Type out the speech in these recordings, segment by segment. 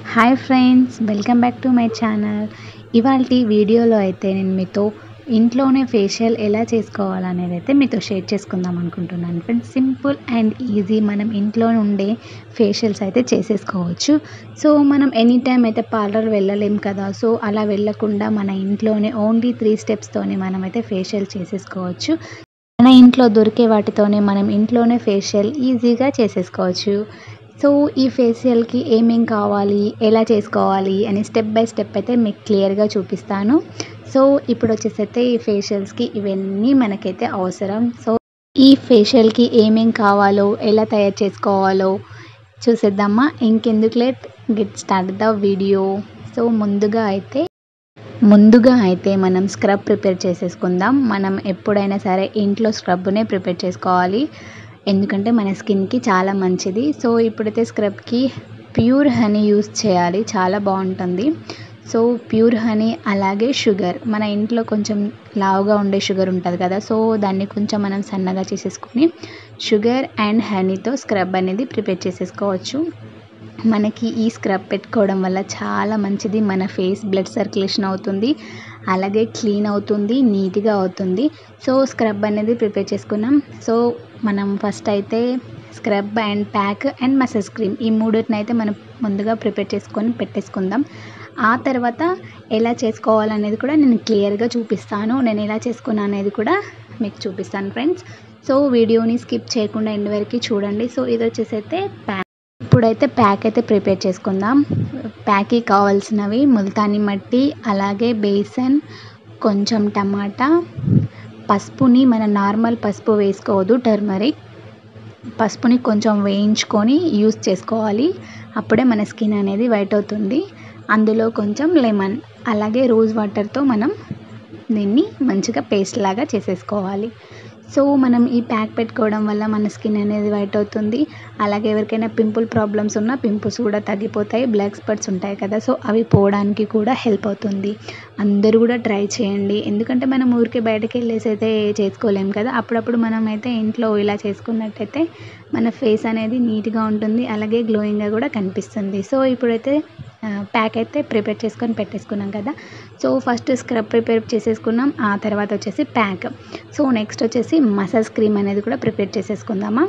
hi friends welcome back to my channel ఇవాళ వీడియోలో అయితే నేను మీతో ఇంట్లోనే ఫేషియల్ ఎలా చేసుకోవాలనేది అయితే మీతో షేర్ చేసుకుందాం అనుకుంటున్నాను ఫ్రెండ్స్ సింపుల్ అండ్ ఈజీ మనం ఇంట్లో ఉండే ఫేషియల్స్ అయితే చేసేసుకోవచ్చు సో మనం ఎనీ టైం అయితే పార్లర్ వెళ్ళలేం కదా సో అలా వెళ్ళకుండా మన ఇంట్లోనే ఓన్లీ త్రీ స్టెప్స్తోనే మనం అయితే ఫేషియల్ చేసేసుకోవచ్చు మన ఇంట్లో దొరికే వాటితోనే మనం ఇంట్లోనే ఫేషియల్ ఈజీగా చేసేసుకోవచ్చు సో ఈ ఫేషియల్కి ఏమేం కావాలి ఎలా చేసుకోవాలి అని స్టెప్ బై స్టెప్ అయితే మీకు క్లియర్గా చూపిస్తాను సో ఇప్పుడు వచ్చేసి అయితే ఈ ఫేషియల్స్కి ఇవన్నీ మనకైతే అవసరం సో ఈ ఫేషియల్కి ఏమేం కావాలో ఎలా తయారు చేసుకోవాలో చూసేద్దామా ఇంకెందుకు late get start the video so ముందుగా అయితే ముందుగా అయితే మనం స్క్రబ్ ప్రిపేర్ చేసేసుకుందాం మనం ఎప్పుడైనా సరే ఇంట్లో స్క్రబ్నే ప్రిపేర్ చేసుకోవాలి ఎందుకంటే మన స్కిన్కి చాలా మంచిది సో ఇప్పుడైతే స్క్రబ్కి ప్యూర్ హనీ యూస్ చేయాలి చాలా బాగుంటుంది సో ప్యూర్ హనీ అలాగే షుగర్ మన ఇంట్లో కొంచెం లావుగా ఉండే షుగర్ ఉంటుంది కదా సో దాన్ని కొంచెం మనం సన్నగా చేసేసుకొని షుగర్ అండ్ హనీతో స్క్రబ్ అనేది ప్రిపేర్ చేసేసుకోవచ్చు మనకి ఈ స్క్రబ్ పెట్టుకోవడం వల్ల చాలా మంచిది మన ఫేస్ బ్లడ్ సర్క్యులేషన్ అవుతుంది అలాగే క్లీన్ అవుతుంది నీట్గా అవుతుంది సో స్క్రబ్ అనేది ప్రిపేర్ చేసుకున్నాం సో మనం ఫస్ట్ అయితే scrub and pack and massage cream ఈ మూడింటిని అయితే మనం ముందుగా ప్రిపేర్ చేసుకొని పెట్టేసుకుందాం ఆ తర్వాత ఎలా చేసుకోవాలనేది కూడా నేను క్లియర్గా చూపిస్తాను నేను ఎలా చేసుకున్నా అనేది కూడా మీకు చూపిస్తాను ఫ్రెండ్స్ సో వీడియోని స్కిప్ చేయకుండా ఎండ్ వరకు చూడండి సో ఇది వచ్చేసి అయితే ప్యాక్ ఇప్పుడైతే ప్యాక్ అయితే ప్రిపేర్ చేసుకుందాం ప్యాక్కి కావాల్సినవి ముల్తాని మట్టి అలాగే బేసన్ కొంచెం టమాటా పసుపుని మన నార్మల్ పసుపు వేసుకోవద్దు టర్మరిక్ పసుపుని కొంచెం వేయించుకొని యూస్ చేసుకోవాలి అప్పుడే మన స్కిన్ అనేది వైట్ అవుతుంది అందులో కొంచెం లెమన్ అలాగే రోజ్ వాటర్తో మనం దీన్ని మంచిగా పేస్ట్ లాగా చేసేసుకోవాలి సో మనం ఈ ప్యాక్ పెట్టుకోవడం వల్ల మన స్కిన్ అనేది వైట్ అవుతుంది అలాగే ఎవరికైనా పింపుల్ ప్రాబ్లమ్స్ ఉన్నా పింపుల్స్ కూడా తగ్గిపోతాయి బ్లాక్ స్పాట్స్ ఉంటాయి కదా సో అవి పోవడానికి కూడా హెల్ప్ అవుతుంది అందరూ కూడా ట్రై చేయండి ఎందుకంటే మనం ఊరికే బయటకు వెళ్ళేసి అయితే చేసుకోలేం కదా అప్పుడప్పుడు మనం అయితే ఇంట్లో ఇలా చేసుకున్నట్టయితే మన ఫేస్ అనేది నీట్గా ఉంటుంది అలాగే గ్లోయింగ్గా కూడా కనిపిస్తుంది సో ఇప్పుడైతే ప్యాక్ అయితే ప్రిపేర్ చేసుకొని పెట్టేసుకున్నాం కదా సో ఫస్ట్ స్క్రబ్ ప్రిపేర్ చేసేసుకున్నాం ఆ తర్వాత వచ్చేసి ప్యాక్ సో నెక్స్ట్ వచ్చేసి మసాజ్ క్రీమ్ అనేది కూడా ప్రిపేర్ చేసేసుకుందామా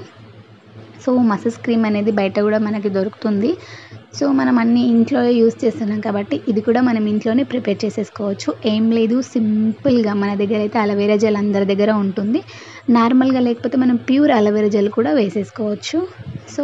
సో మసాజ్ క్రీమ్ అనేది బయట కూడా మనకి దొరుకుతుంది సో మనం అన్ని ఇంట్లో యూస్ చేస్తున్నాం కాబట్టి ఇది కూడా మనం ఇంట్లోనే ప్రిపేర్ చేసేసుకోవచ్చు ఏం లేదు సింపుల్గా మన దగ్గర అయితే అలవేరా జెల్ అందరి దగ్గర ఉంటుంది నార్మల్గా లేకపోతే మనం ప్యూర్ అలవేరా జెల్ కూడా వేసేసుకోవచ్చు సో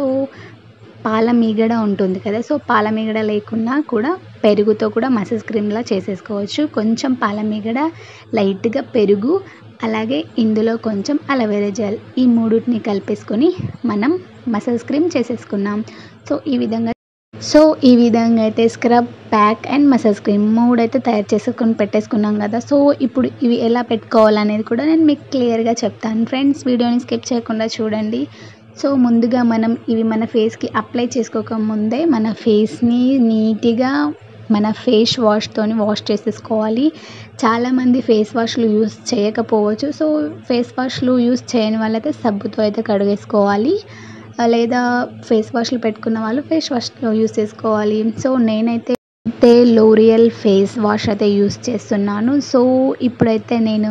పాల మీగడ ఉంటుంది కదా సో పాల మీగడ లేకున్నా కూడా పెరుగుతో కూడా మసాజ్ క్రీమ్లా చేసేసుకోవచ్చు కొంచెం పాల మీగడ లైట్గా పెరుగు అలాగే ఇందులో కొంచెం అలవేరా జెల్ ఈ మూడుని కలిపేసుకొని మనం మసాజ్ క్రీమ్ చేసేసుకున్నాం సో ఈ విధంగా సో ఈ విధంగా అయితే scrub pack and massage cream మూడు అయితే తయారు చేసుకొని పెట్టేసుకున్నాం కదా సో ఇప్పుడు ఇవి ఎలా పెట్టుకోవాలనేది కూడా నేను మీకు క్లియర్గా చెప్తాను ఫ్రెండ్స్ వీడియోని స్కిప్ చేయకుండా చూడండి సో ముందుగా మనం ఇవి మన ఫేస్కి అప్లై చేసుకోక ముందే మన ఫేస్ని నీట్గా మన ఫేస్ వాష్తోని వాష్ చేసేసుకోవాలి చాలామంది ఫేస్ వాష్లు యూస్ చేయకపోవచ్చు సో ఫేస్ వాష్లు యూస్ చేయని వాళ్ళైతే సబ్బుతో అయితే కడిగేసుకోవాలి లేదా ఫేస్ వాష్లు పెట్టుకున్న వాళ్ళు ఫేస్ వాష్లో యూస్ చేసుకోవాలి సో నేనైతే అయితే లోరియల్ ఫేస్ వాష్ అయితే యూస్ చేస్తున్నాను సో ఇప్పుడైతే నేను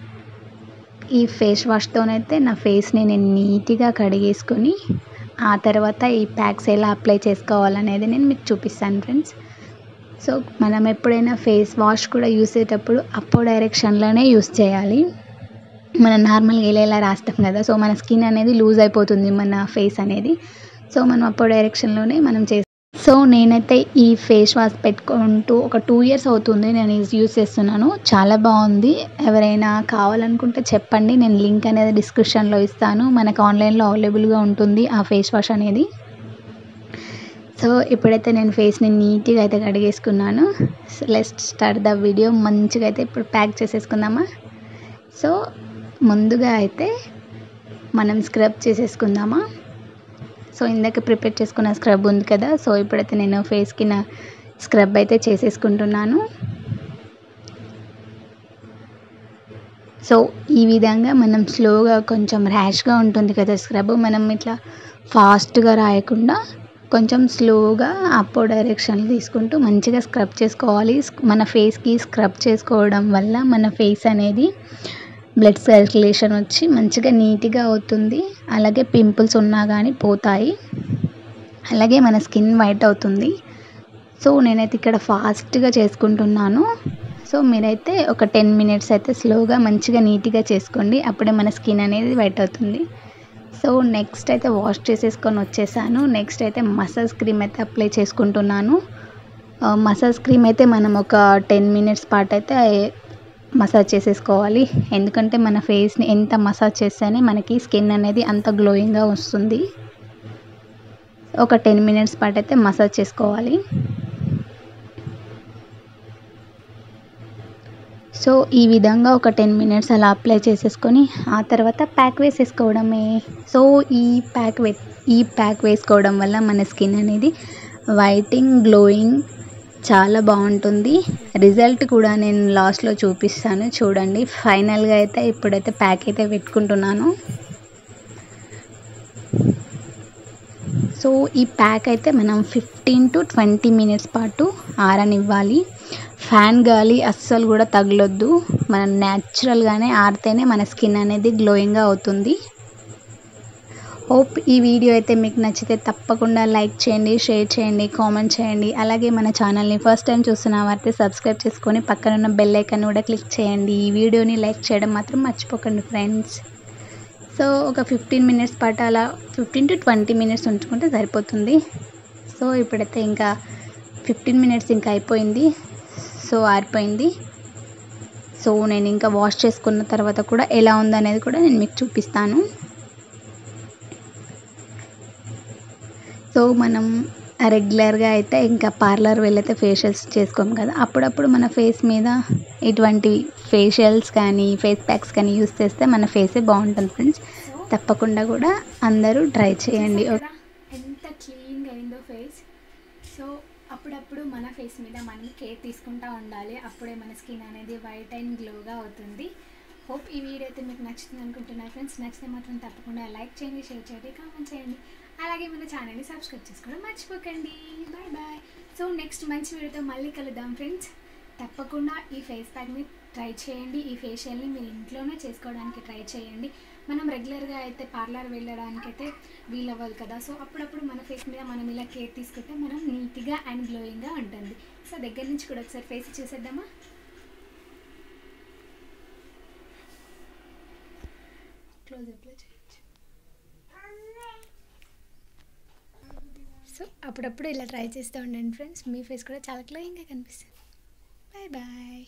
ఈ ఫేస్ వాష్తోనైతే నా ఫేస్ని నేను నీట్గా కడిగేసుకొని ఆ తర్వాత ఈ ప్యాక్స్ ఎలా అప్లై చేసుకోవాలనేది నేను మీకు చూపిస్తాను ఫ్రెండ్స్ సో మనం ఎప్పుడైనా ఫేస్ వాష్ కూడా యూస్ చేసేటప్పుడు అప్పో డైరెక్షన్లోనే యూస్ చేయాలి మనం నార్మల్గా ఇలా ఇలా రాస్తాం కదా సో మన స్కిన్ అనేది లూజ్ అయిపోతుంది మన ఫేస్ అనేది సో మనం అప్పో డైరెక్షన్లోనే మనం చే సో నేనైతే ఈ ఫేస్ వాష్ పెట్టుకుంటూ ఒక టూ ఇయర్స్ అవుతుంది నేను యూస్ చేస్తున్నాను చాలా బాగుంది ఎవరైనా కావాలనుకుంటే చెప్పండి నేను లింక్ అనేది డిస్క్రిప్షన్లో ఇస్తాను మనకు ఆన్లైన్లో అవైలబుల్గా ఉంటుంది ఆ ఫేస్ వాష్ అనేది సో ఇప్పుడైతే నేను ఫేస్ని నీట్గా అయితే కడిగేసుకున్నాను లెస్ట్ స్టార్ట్ ద వీడియో మంచిగా అయితే ఇప్పుడు ప్యాక్ చేసేసుకుందామా సో ముందుగా అయితే మనం స్క్రబ్ చేసేసుకుందామా సో ఇందాక ప్రిపేర్ చేసుకున్న స్క్రబ్ ఉంది కదా సో ఇప్పుడైతే నేను ఫేస్కి నా స్క్రబ్ అయితే చేసేసుకుంటున్నాను సో ఈ విధంగా మనం స్లోగా కొంచెం ర్యాష్గా ఉంటుంది కదా స్క్రబ్ మనం ఇట్లా ఫాస్ట్గా రాయకుండా కొంచెం స్లోగా అప్పో డైరెక్షన్ తీసుకుంటూ మంచిగా స్క్రబ్ చేసుకోవాలి మన ఫేస్కి స్క్రబ్ చేసుకోవడం వల్ల మన ఫేస్ అనేది బ్లడ్ సర్క్యులేషన్ వచ్చి మంచిగా నీట్గా అవుతుంది అలాగే పింపుల్స్ ఉన్నా కానీ పోతాయి అలాగే మన స్కిన్ వైట్ అవుతుంది సో నేనైతే ఇక్కడ ఫాస్ట్గా చేసుకుంటున్నాను సో మీరైతే ఒక టెన్ మినిట్స్ అయితే స్లోగా మంచిగా నీట్గా చేసుకోండి అప్పుడే మన స్కిన్ అనేది వైట్ అవుతుంది సో నెక్స్ట్ అయితే వాష్ చేసేసుకొని వచ్చేసాను నెక్స్ట్ అయితే మసాజ్ క్రీమ్ అయితే అప్లై చేసుకుంటున్నాను మసాజ్ క్రీమ్ అయితే మనం ఒక టెన్ మినిట్స్ పాటు అయితే మసాజ్ చేసేసుకోవాలి ఎందుకంటే మన ఫేస్ని ఎంత మసాజ్ చేస్తేనే మనకి స్కిన్ అనేది అంత గ్లోయింగ్గా వస్తుంది ఒక టెన్ మినిట్స్ పాటు అయితే మసాజ్ చేసుకోవాలి సో ఈ విధంగా ఒక టెన్ మినిట్స్ అలా అప్లై చేసేసుకొని ఆ తర్వాత ప్యాక్ వేసేసుకోవడమే సో ఈ ప్యాక్ వే ఈ ప్యాక్ వేసుకోవడం వల్ల మన స్కిన్ అనేది వైటింగ్ గ్లోయింగ్ చాలా బాగుంటుంది రిజల్ట్ కూడా నేను లాస్ట్లో చూపిస్తాను చూడండి ఫైనల్గా అయితే ఇప్పుడైతే ప్యాక్ అయితే పెట్టుకుంటున్నాను సో ఈ ప్యాక్ అయితే మనం ఫిఫ్టీన్ టు ట్వంటీ మినిట్స్ పాటు ఆరనివ్వాలి ఫ్యాన్ గాలి అస్సలు కూడా తగలొద్దు మనం న్యాచురల్గానే ఆరితేనే మన స్కిన్ అనేది గ్లోయింగ్గా అవుతుంది హోప్ ఈ వీడియో అయితే మీకు నచ్చితే తప్పకుండా లైక్ చేయండి షేర్ చేయండి కామెంట్ చేయండి అలాగే మన ఛానల్ని ఫస్ట్ టైం చూస్తున్న వారైతే సబ్స్క్రైబ్ చేసుకొని పక్కన ఉన్న బెల్ ఐకాన్ కూడా క్లిక్ చేయండి ఈ వీడియోని లైక్ చేయడం మాత్రం మర్చిపోకండి ఫ్రెండ్స్ సో ఒక ఫిఫ్టీన్ మినిట్స్ పాటు అలా ఫిఫ్టీన్ టు ట్వంటీ మినిట్స్ ఉంచుకుంటే సరిపోతుంది సో ఇప్పుడైతే ఇంకా ఫిఫ్టీన్ మినిట్స్ ఇంకా అయిపోయింది సో ఆరిపోయింది సో నేను ఇంకా వాష్ చేసుకున్న తర్వాత కూడా ఎలా ఉందనేది కూడా నేను మీకు చూపిస్తాను సో మనం రెగ్యులర్గా అయితే ఇంకా పార్లర్ వెళ్ళైతే ఫేషియల్స్ చేసుకోం కదా అప్పుడప్పుడు మన ఫేస్ మీద ఇటువంటి ఫేషియల్స్ కానీ ఫేస్ ప్యాక్స్ కానీ యూస్ చేస్తే మన ఫేసే బాగుంటుంది ఫ్రెండ్స్ తప్పకుండా కూడా అందరూ ట్రై చేయండి కదా ఎంత క్లీన్గా అయిందో ఫేస్ సో అప్పుడప్పుడు మన ఫేస్ మీద మనం కేర్ తీసుకుంటూ ఉండాలి అప్పుడే మన స్కిన్ అనేది వైట్ అండ్ గ్లోగా అవుతుంది హోప్ ఈ వీడియో అయితే మీకు నచ్చుతుంది అనుకుంటున్నాను ఫ్రెండ్స్ నచ్చితే మాత్రం తప్పకుండా లైక్ చేయండి షేర్ చేయండి కామెంట్ చేయండి అలాగే మన ఛానల్ని సబ్స్క్రైబ్ చేసుకోవడం మర్చిపోకండి బాయ్ బాయ్ సో నెక్స్ట్ మంచి వీడియోతో మళ్ళీ కలుద్దాం ఫ్రెండ్స్ తప్పకుండా ఈ ఫేస్ ప్యాక్ని ట్రై చేయండి ఈ ఫేషియల్ని మీరు ఇంట్లోనే చేసుకోవడానికి ట్రై చేయండి మనం రెగ్యులర్గా అయితే పార్లర్ వెళ్ళడానికి అయితే వీలవ్వదు కదా సో అప్పుడప్పుడు మన ఫేస్ మీద మనం ఇలా కేర్ తీసుకుంటే మనం నీట్గా అండ్ గ్లోయింగ్గా ఉంటుంది సో దగ్గర నుంచి కూడా ఒకసారి ఫేస్ చూసేద్దామా క్లోజ్అప్లో చేయొచ్చు సో అప్పుడప్పుడు ఇలా ట్రై చేస్తూ ఉండండి ఫ్రెండ్స్ మీ ఫేస్ కూడా చాలా గ్లోయింగ్గా కనిపిస్తుంది బాయ్ బాయ్